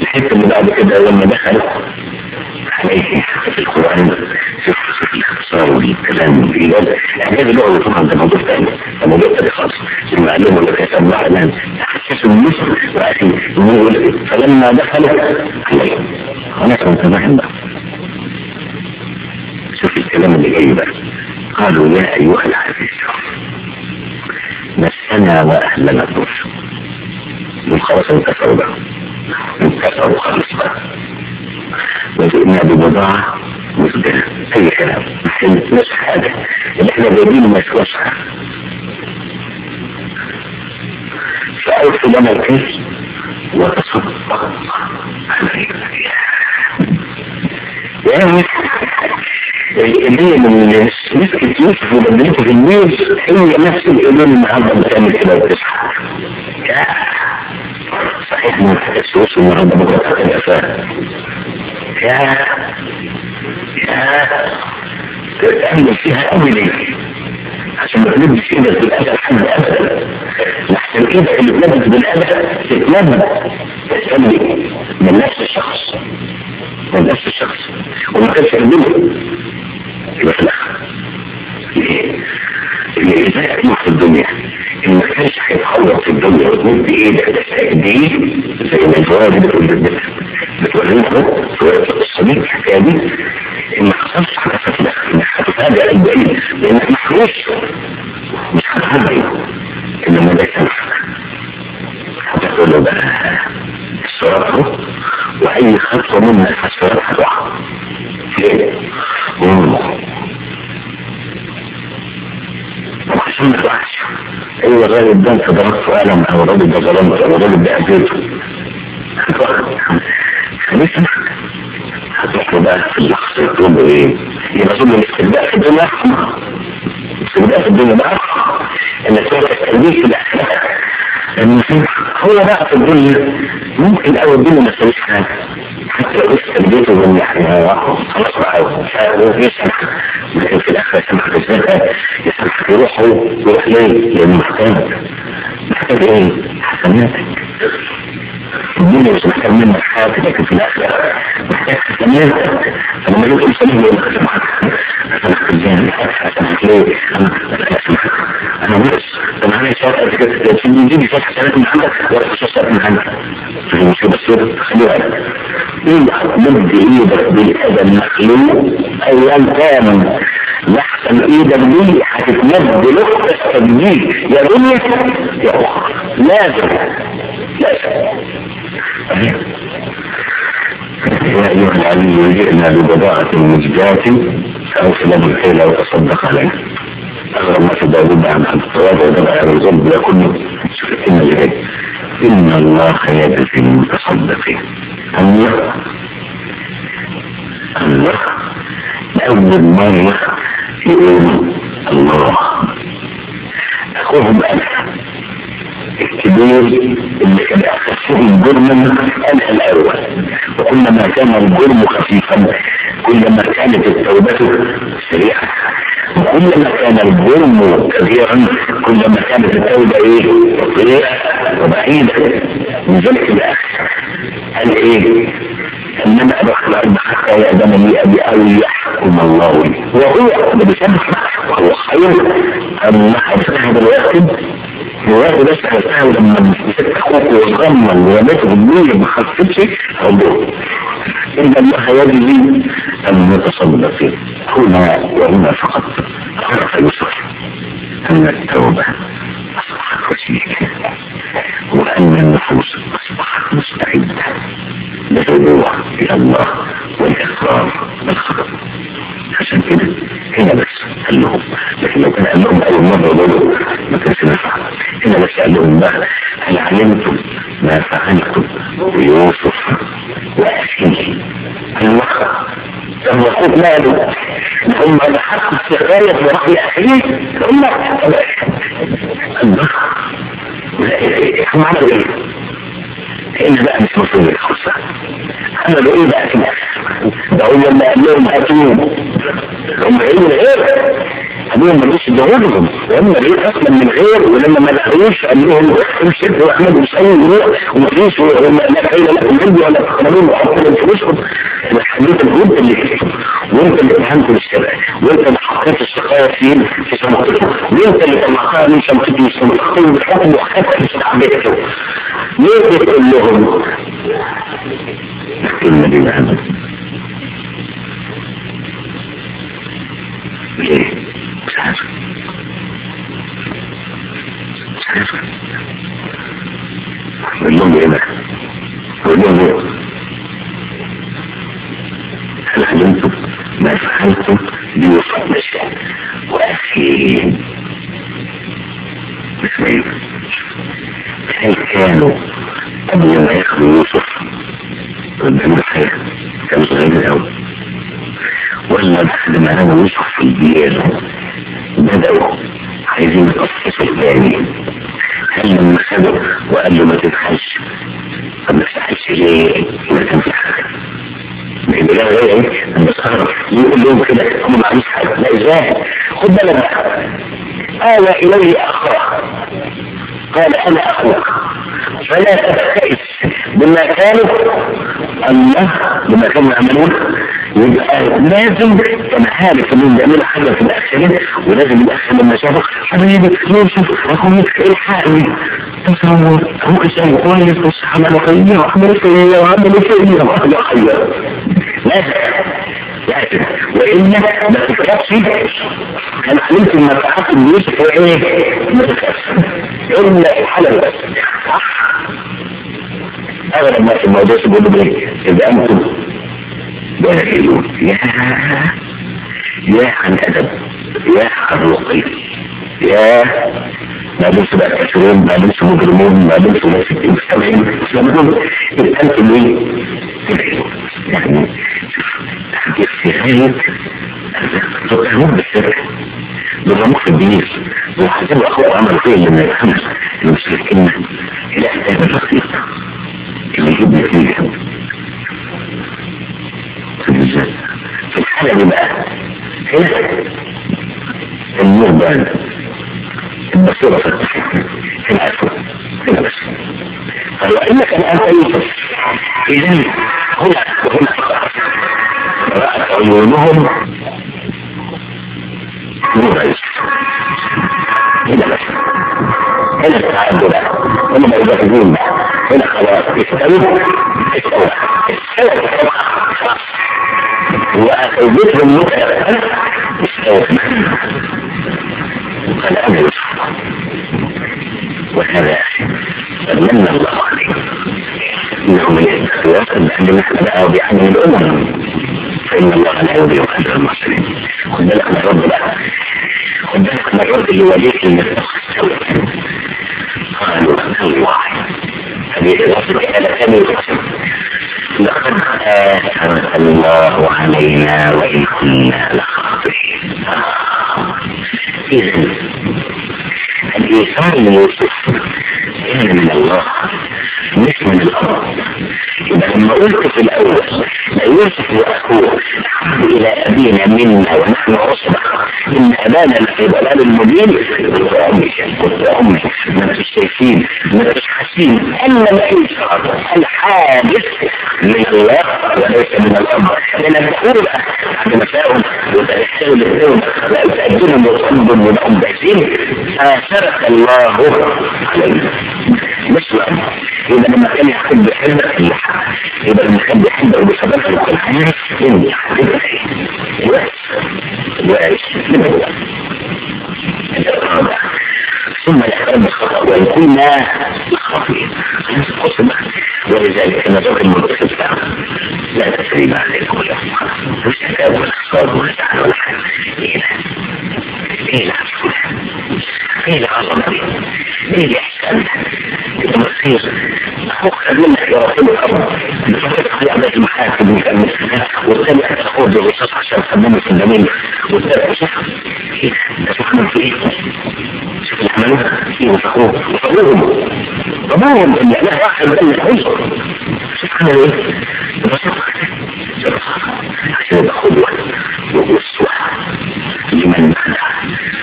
الحته اللي بعد كده لما دخل عليه في القران في قصه الاختصار والكلام والايجاز الاعجاز اللغوي طبعا ده موضوع ثاني ده موضوع ثاني خالص ثم علموا لك يسمع الان تحسسوا النصر واخي يقول فلما دخل عليه هناك انتباه بقى شوف الكلام اللي جاي بقى قالوا يا ايها العزيز مسنا واهلنا الضر دول خلاص انكسروا بقى انكسروا خالص بقى وجئنا ببضاعة مزدنة اي كلام مش حاجة اللي احنا جايبينه ما يسواش حاجة فأوفي لنا الكيس وتصدق علينا يعني اللي هي من مسكت يوسف وبدلته في النيل هي نفس الإيمان النهارده بتعمل كده وتصحى صحيح ما تحس يوسف النهارده بكره تاخد أفاه يا يا تعمل فيها قوي ليه عشان ما تلبس ايدك بالأذى لحد أبدا لحسن ايدك اللي تلبس بالأذى تتلبس تتلبس من نفس الشخص من نفس الشخص وما كانش يقدمه يبقى في الاخر اللي ازاي اكون في الدنيا اللي ما كانش هيتخلص في الدنيا وتمد بايدك دي زي ما الجواب بتورينا اهو سورة الصديق الحكايه دي ان ما حصلش حاجه في الاخر انك هتفاجئ البعيد لانك محروس مش هتهدي انما ده يسامحك هتقول له بقى الصراط اهو واي خطوه منها الصراط هتقع ليه؟ عشان ما تقعش ايوه الراجل ده انت ضربت قلم او الراجل ده ظلمت او الراجل ده اذيته خليه سمحك هتروح له بقى في اللحظه تقول له ايه؟ يبقى ظلم الاستبداء في الدنيا الاستبداء في الدنيا بقى انك تروح تستبديه في الاخره هو بقى في الدنيا ممكن اول الدنيا ما تسويش حاجه حتى لو لسه بديته من يعني خلاص بقى يسمح لكن في الاخر يسمح ازاي يسمح يروح هو يروح ليه؟ لانه محتاج محتاج ايه؟ حسناتك الدنيا مش محتاج منك حاجه لكن في الاخر محتاج حسناتك فلما يجي الانسان يقول لك اسمحك اسمحك ازاي؟ اسمحك ليه؟ انا اسمحك انا بس انا عايز شهاده قد كده تيجي يجيب شهاده حسنات من عندك ولا شهاده من عندك مش بس كده خليها ايه مد ايدك بالاذى المخلوق ايا كان لحسن ايدك دي هتتمد لقطة التمجيد يا دنيا يا اخرى لازم لازم يا ايها العلي جئنا ببضاعة مزجاة فاوصل بالحيلة وتصدق عليها اغرب ما في داود عن التواضع وضع على الظلم يكون شوف الكلمة اللي جاي ان الله يجزي المتصدقين الله الله أول مرة يقول الله أخوهم أنا الكبير اللي كان أخفهم جرما أنا الأول وكلما كان الجرم خفيفا كلما كانت التوبة سريعة وكلما كان الجرم كبيرا كلما كانت التوبة ايه بطيئة وبعيدة من ذلك الآخر قال ايه انما ادخل الارض حتى يأذن لي ابي او يحكم الله لي وهو ده بيسمح وهو خير اما هتسهل الواحد الواحد بس هتسهل لما مسكت اخوك وصمم ورميته بالنية ما خفتش الله ان الله يجزي المتصدقين هنا وهنا فقط عرف يوسف ان التوبة اصبحت وسيلة وان النفوس اصبحت مستعدة للرجوع الى الله والاقرار بالخطأ عشان كده هنا بس قال لهم لكن لو كان قال لهم اول مرة برضه ما كانش نفع هنا بس قال لهم بقى هل علمتم ما فعلتم بيوسف واخيه ايوه لما اخوك ماله هم بحق السخاية في رأي اخيه هم الله هم عملوا ايه هنا بقى مش مفهوم الخصة عملوا ايه بقى كده ده هو لما قال لهم هاتوه هم قالوا غير ابوهم ما رضيش يدورهم وهم رضيت اصلا من غير ولما ما لقوش قال لهم امشوا واحمد مش اي يروح ومفيش لا حيل لكم عندي ولا تقربون وحطوا لهم فلوسكم انت انت اللي كسبت وانت اللي اتهمت بالشباب وانت اللي حطيت الشقاية فين في سمكته وانت اللي طلعتها من سمكته من سمكته بالحكم وحكمت استعبدته ليه بتقول لهم الكلمة دي مهمة ليه؟ مش عارف مش عارف أقول لهم إيه بقى؟ أقول لهم إيه؟ هل علمتم ما فعلتم بيوسف الشعب وأخيه اثنين هل كانوا قبل ما ياخذوا يوسف قدام الحياة كانوا صغيرين أوي ولا بعد ما رموا يوسف في البير بدأوا عايزين يتأسسوا الثاني هل لما خدوا وقال له ما تدخلش طب ما تدخلش ليه؟ ما كان في حاجة لا غير ايه انا بستغرب يقول لهم كده هم ما عنديش حاجه لا ازاي خد بالك بقى قال الي اخاه قال انا اخوك فلا تبتئس بما كانوا الله بما كانوا يعملون يبقى لازم كان عارف انهم بيعملوا حاجه في الاخرين ولازم الاخر لما شافوا حبيبي يوسف اخوي الحقني تصور هو انسان كويس بس عملوا فيا وعملوا فيا وعملوا فيا وعملوا فيا لازم لازم والا ما تكتبش انا علمت ان فعلت يوسف هو ايه ما تكتبش الا الحلال بس صح اغلب الناس الموضوع بيقولوا ايه اذا انتم باهلون يا يا عن ادب يا عن رقي يا ما لمس بقى كافرين ما لمس مجرمون ما لمس ناس مستمعين اسلامهم انتم ايه يعني تحديث في غاية تقرمون بالسر بالرموخ في الدين وحسبوا اخوة عملوا فيه اللي ما يفهمش اللي مش الكلمة الاحتاج البسيط اللي يجيب نتيجة في الرجال في الحالة دي بقى هنا النور بان البصيرة فتحت هنا أسود هنا بس فلو إنك الآن يوسف إذن هنا وهنا رأت عيونهم نور يوسف هنا بس هنا التعدد هنا ما يبقى هنا خلاص استوى استوى استوى خلاص وأخذتهم متأخرة استوى قال أنا يوسف وهذا قد من الله عليه إنه من الاختيارات لأن نحن بقى بعمل الأمم فإن الله لا يضيع أجر المرسلين خد بالك من الرب بقى خد بالك من الرب اللي وليك المفتاح قالوا الله هذه الوصفة على ثاني لقد آثر الله علينا وإن كنا لخاطئين إذا الإيثار ليوسف كان من الله مش من الأرض يبقى لما قلت في الأول لا يوسف وأخوه أحب إلى أبينا منا ونحن عصبة إن أبانا لفي ضلال مبين قلت أمي قلت أمي ما انتش شايفين ما انتش حاسين أن الإيثار الحادث من الله وليس من الأرض لأن الدخول بقى بعد ما شاءوا وتأثروا لهم وتأجلهم وتقلبهم ولهم بعزين آثرك الله علينا مش الأمر يبقى لما كان يحب يحبك يبقى لما كان بيحبك بسبب يكون عارف اني حبيبك الوقت الوقت من هو الرابع ثم الإحرام الخطأ وإن كنا خاطئين ولذلك نظر المدرسة لا تسريب عليكم ولا مش تكاد ولا خسار ولا زعل ولا حاجة إيه ايه العفو ايه العظمة دي ايه الاحسان المصير اخوك منك يا رسول الله بفتح في عدد المحاكم والثاني تاخذ بالرصاص عشان تقدمه في الدمين والثالث شوف ايه ده شوف عمل في ايه شوف اللي عملوها ايه وفقوه وفقوهم ضمانهم ان له واحد بل الحزن شوف عمل ايه ببساطة عشان يبقى قدوة وأسوة لمن بعدها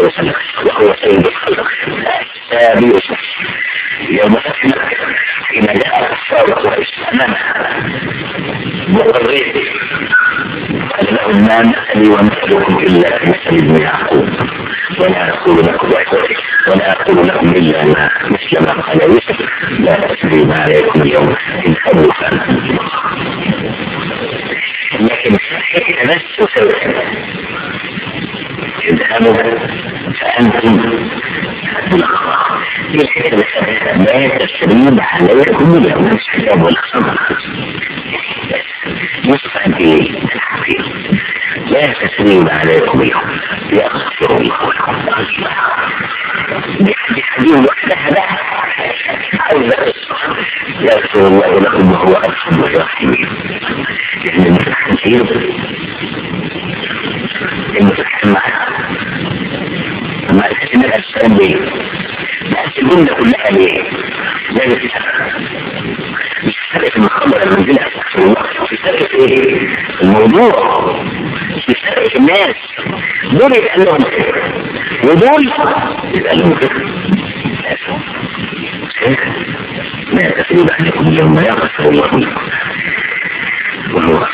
عليه وسلم وهو سيد الخلق السابع يوم فتح مكة حين جاء الكفار قريش أمامها مقرين قال لهم ما مثلي ومثلكم إلا كمثل ابن يعقوب ولا أقول لكم ولا أقول لكم إلا ما مثل ما قال يوسف لا تسريب عليكم اليوم إن حبوا فأنتم لكن حين نفسه سوى اذهبوا فأنتم هي الحكمة لا تسريب عليكم اليوم مش حساب ولا صبر يصفى بالحقيقة لا تسريب عليكم اليوم يغفر الله لكم دي حديث وحدها بقى عاوزة يغفر الله لكم وهو أرحم الراحمين لأن المفتاح كثير المفتاح معاه ما الكلمة السلام ليه؟ بس الجملة كلها ليه؟ لا يفتح مش فرق في المقام ولا المنزلة استغفر الله في فرق في ايه؟ الموضوع في فرق في الناس دول يبقى لهم خير ودول يبقى لهم خير لا تسريب عليكم اليوم يغفر الله لكم وهو